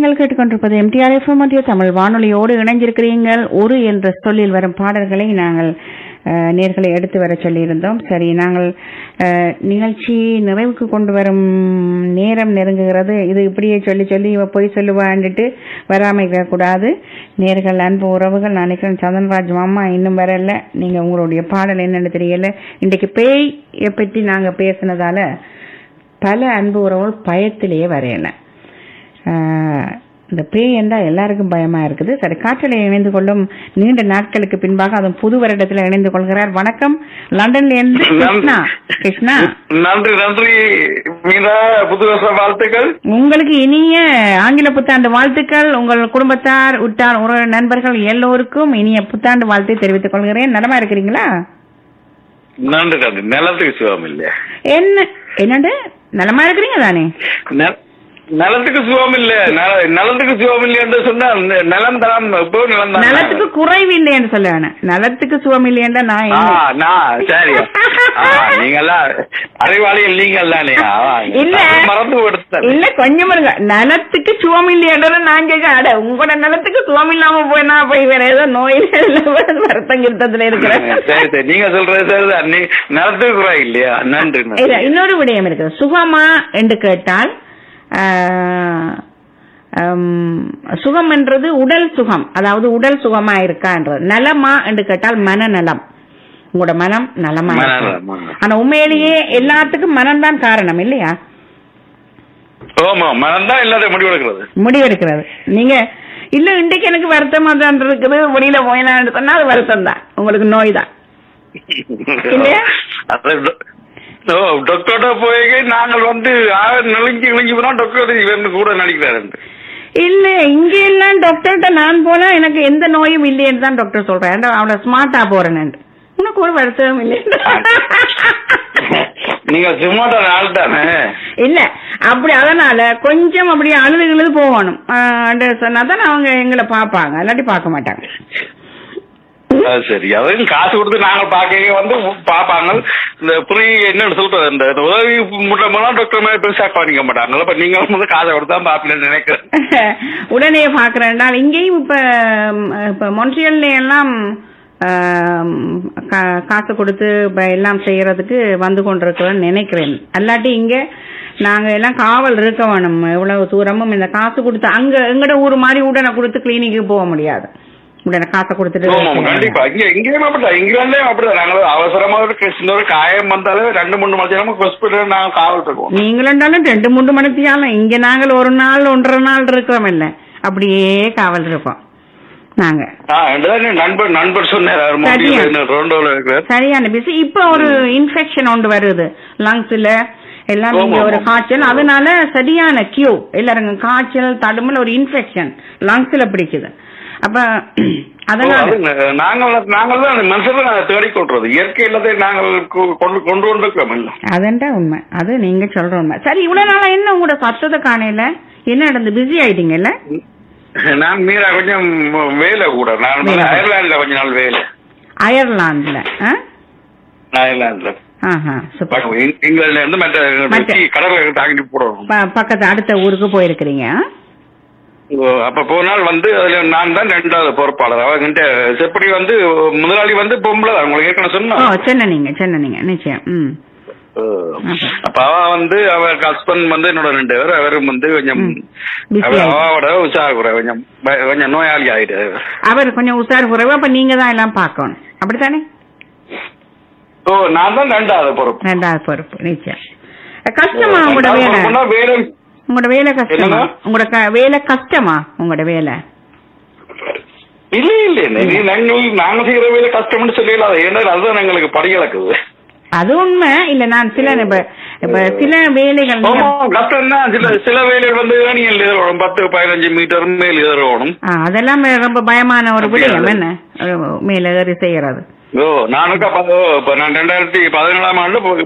நீங்கள் கேட்டுக்கொண்டிருப்பது MTR FM மத்திய தமிழ் வானொலியோடு இணைஞ்சிருக்கிறீர்கள் ஒரு என்ற சொல்லில் வரும் பாடல்களை நாங்கள் அஹ், நேர்களை எடுத்து வர சொல்லியிருந்தோம் சரி நாங்கள் அஹ், நிகழ்ச்சி நிறைவுக்கு கொண்டு வரும் நேரம் நெருங்குகிறது இது இப்படியே சொல்லி சொல்லி இவ போய் சொல்லுவான்ட்டு வராம இருக்கக்கூடாது நேர்கள் அன்பு உறவுகள் நான் நினைக்கிறேன் சந்தன்ராஜ் மாமா இன்னும் வரல நீங்க உங்களுடைய பாடல் என்னன்னு தெரியல இன்றைக்கு பேயை பற்றி நாங்க பேசினதால பல அன்பு உறவுகள் பயத்திலேயே வரையல ஆஹ் இந்த பேய் என்றால் எல்லாருக்கும் பயமா இருக்குது சரி காற்றலை இணைந்து கொள்ளும் நீண்ட நாட்களுக்கு பின்பாக அதுவும் புது வருடத்தில் இணைந்து கொள்கிறார் வணக்கம் லண்டன்ல இருந்து கிருஷ்ணா கிருஷ்ணா நன்றி நன்றி மீனா புது வருஷ வாழ்த்துக்கள் உங்களுக்கு இனிய ஆங்கில புத்தாண்டு வாழ்த்துக்கள் உங்கள் குடும்பத்தார் உற்றார் உறவு நண்பர்கள் எல்லோருக்கும் இனிய புத்தாண்டு வாழ்த்தை தெரிவித்துக் கொள்கிறேன் நலமா இருக்கிறீங்களா நன்றி நன்றி நிலத்துக்கு சுகம் இல்ல என்ன என்னண்டு நலமா இருக்கிறீங்க தானே நெ- நிலத்துக்கு சுகம் இல்ல நல- நிலத்துக்கு சுகம் இல்லை என்று சொன்னா நெ- நிலம் தான் இப்போ நிலம் தான் நலத்துக்கு குறைவு இல்லை என்று சொல்ல வேணாம் நலத்துக்கு சுகம் இல்லை என்றா நான் ஆ, என்ன? நான் சரி ஆ, நீங்கெல்லாம் அறிவாளிகள் நீங்கள் தானே ஆ, இல்ல. அது மறந்து கொடுத்தேன் இல்ல கொஞ்சம் இருங்க நலத்துக்கு சுகம் இல்லையன்றத நான் கேட்க அட உங்களோட நலத்துக்கு சுகம் இல்லாம போய் நான் போய் வேற ஏதோ நோயில வருத்தம் கிருத்தத்துல இருக்கிறேன் சரி சரி நீங்க சொல்றது சரிதான் நீ நிலத்துக்கு குறை இல்லையா நன்றி இல்ல நன்றி இன்னொரு விடயம் இருக்குது சுகமா என்று கேட்டால் ஆஹ், ஹம், சுகம் என்றது உடல் சுகம் அதாவது உடல் சுகமா இருக்கான்றது நலமா என்று கேட்டால் மனநலம் உங்களோட மனம் நலமா இருக்கா? மனநலம், ஆமா. ஆனா உண்மையிலேயே எல்லாத்துக்கும் மனம்தான் காரணம் இல்லையா ஆமா மனம் தான் எல்லாத்தையும் முடிவெடுக்கிறது முடிவெடுக்கிறது நீங்க இல்ல இன்றைக்கு எனக்கு வருத்தமா தான் இருக்குது வெளியில போயினான்னு சொன்னா அது வருத்தம் தான் உங்களுக்கு நோய் தான் இல்லையா? அது டொ- ஓ, டாக்டர்கிட்ட போய் நாங்கள் வந்து ஆ, நெளிஞ்சு நெளிஞ்சு போனா டாக்டர் இவன் கூட நடிக்கிறாரு இல்ல இங்க எல்லாம் டாக்டர்கிட்ட நான் போனா எனக்கு எந்த நோயும் இல்லையேன்னு தான் டாக்டர் சொல்றேன் ஏன்டா அவ்வளவு ஸ்மார்ட்டா போறேன்னு உனக்கு ஒரு வருத்தம் இல்லையா நீங்க சும்மாட்ட நாள் தானே இல்ல அப்படி அதனால கொஞ்சம் அப்படி அழுது அழுது போகணும் சொன்னாதான் அவங்க எங்களை பாப்பாங்க இல்லாட்டி பார்க்க மாட்டாங்க அது சரி அதுவும் காசு கொடுத்து நாங்க பாக்க வந்து பாப்பாங்க இந்த புரி என்ன சொல்றது இந்த இந்த உதவி முட்டமெல்லாம் டாக்டர் மாதிரி பெருசா கவனிக்க மாட்டாங்க இப்ப நீங்க வந்து காசை கொடுத்தா பாப்பீங்கன்னு நினைக்கிறேன் உடனே பாக்குறேன்டா இங்கேயும் இப்ப ம், இப்ப மொன்ட்ரியல்ல எல்லாம் ஆம், கா- காசு கொடுத்து இப்ப எல்லாம் செய்யறதுக்கு வந்து கொண்டிருக்கிறேன்னு நினைக்கிறேன் அல்லாட்டி இங்க நாங்க எல்லாம் காவல் இருக்க வேணும் எவ்வளவு தூரமும் இந்த காசு கொடுத்து அங்க எங்கட ஊர் மாதிரி உடனே கொடுத்து கிளினிக்கு போக முடியாது உடனே காசை கொடுத்துட்டு ஆமா, ஆமா, கண்டிப்பா இங்க இங்கேயும் அப்படிதான் இங்கிலாந்துலயும் அப்படிதான் நாங்க அவசரமா ஒரு கிறிஸ்டின் ஒரு காயம் வந்தாலே ரெண்டு மூணு மணி நேரம் ஹாஸ்பிட்டல் நாங்க காவல் இருக்கோம் நீங்களும் ரெண்டு மூன்று மணித்தியாலும் இங்க நாங்கள் ஒரு நாள் ஒன்றரை நாள் இருக்கிறோம் இல்ல அப்படியே காவல் இருப்போம் நாங்க ஆ, ரெண்டுதான் நண்பர் நண்பர் சொன்னார் அவர் சரியா. மோட்டிவ் ரோண்டோல இருக்கிறார் சரியான பிசி இப்ப ஒரு இன்ஃபெக்ஷன் ஒன்று வருது லங்ஸ்ல எல்லாம் ஆமா, இங்க ஒரு ஆமா. காய்ச்சல் அதனால சரியான கியூ எல்லாருங்க காய்ச்சல் தடுமல் ஒரு இன்ஃபெக்ஷன் லங்ஸ்ல பிடிக்குது அப்ப அதனால நாங்கள் நாங்கள் தான் மனுஷன் தேடிக் கொள்றது இயற்கை எல்லாத்தையும் நாங்கள் கொ- கொண்டு கொண்டு கொண்டிருக்கிறோம் இல்ல அதண்டா உண்மை அது நீங்க சொல்ற உண்மை சரி இவ்வளவு நாளா என்ன உங்களோட சத்தத்தை காணையில என்ன நடந்து பிஸி ஆயிட்டீங்கல்ல நான் மீரா கொஞ்சம் வேலை கூட நான் வந்து வேலை. அயர்லாந்துல கொஞ்ச நாள் வேலை அயர்லாந்துல ஆ? அயர்லாந்துல ஆஹா சூப்பர் இங்- இங்கிலாந்துல இருந்து மற்ற மற்ற- கடற்கரை தாங்கிட்டு போடுவோம் ப- பக்கத்து அடுத்த ஊருக்கு போயிருக்கிறீங்க ஆ? ஓ, அப்ப போனால் வந்து அதுல நான் தான் ரெண்டாவது பொறுப்பாளர் அவங்கிட்ட செப்படி வந்து முதலாளி வந்து பொம்பளை தான் உங்களுக்கு ஏற்கனவே ஓ சொன்னா சொன்னீங்க சொன்னீங்க நிச்சயம் ம் அப்ப அவ வந்து அவ ஹஸ்பண்ட் வந்து என்னோட ரெண்டு பேர் அவரும் வந்து கொஞ்சம் ம். busy அவ- ஆயிட்டு. அவரோட உற்சாக குறை கொஞ்சம் ப- கொஞ்சம் நோயாளி ஆயிட்டு அவர் கொஞ்சம் உசார் குறைவு அப்ப நீங்க தான் எல்லாம் பார்க்கணும் அப்படித்தானே ஓ நான் தான் ரெண்டாவது பொறுப்பு ரெண்டாவது பொறுப்பு நிச்சயம் கஷ்டமா உங்களோட ரெண்டாவது வேலை பொறுப்புனா வேலை உங்களோட வேலை கஷ்டமா என்னங்க? உங்களோட க- வேலை கஷ்டமா உங்களோட வேலை இல்ல இல்ல நீ நாங்கள் நாங்க செய்யற வேலை கஷ்டம்னு சொல்லல ஏன்னா அதுதான் எங்களுக்கு படிகளக்குது அது உண்மை இல்ல நான் சில இப்ப இப்ப சில வேலைகள் ஆமா நீங்க- கஷ்டம் தான் சில சில வேலைகள் வந்து நீங்கள் ஏறணும் பத்து பதினஞ்சு மீட்டர் மேல் ஏறணும் ஆ, அதெல்லாம் ரொம்ப பயமான ஒரு அப்படியா? விடயம் என்ன மேல ஏறி செய்யறது ஓ நானுக்கா இப்ப நான் ரெண்டாயிரத்தி பதினேழாம் ஆண்டு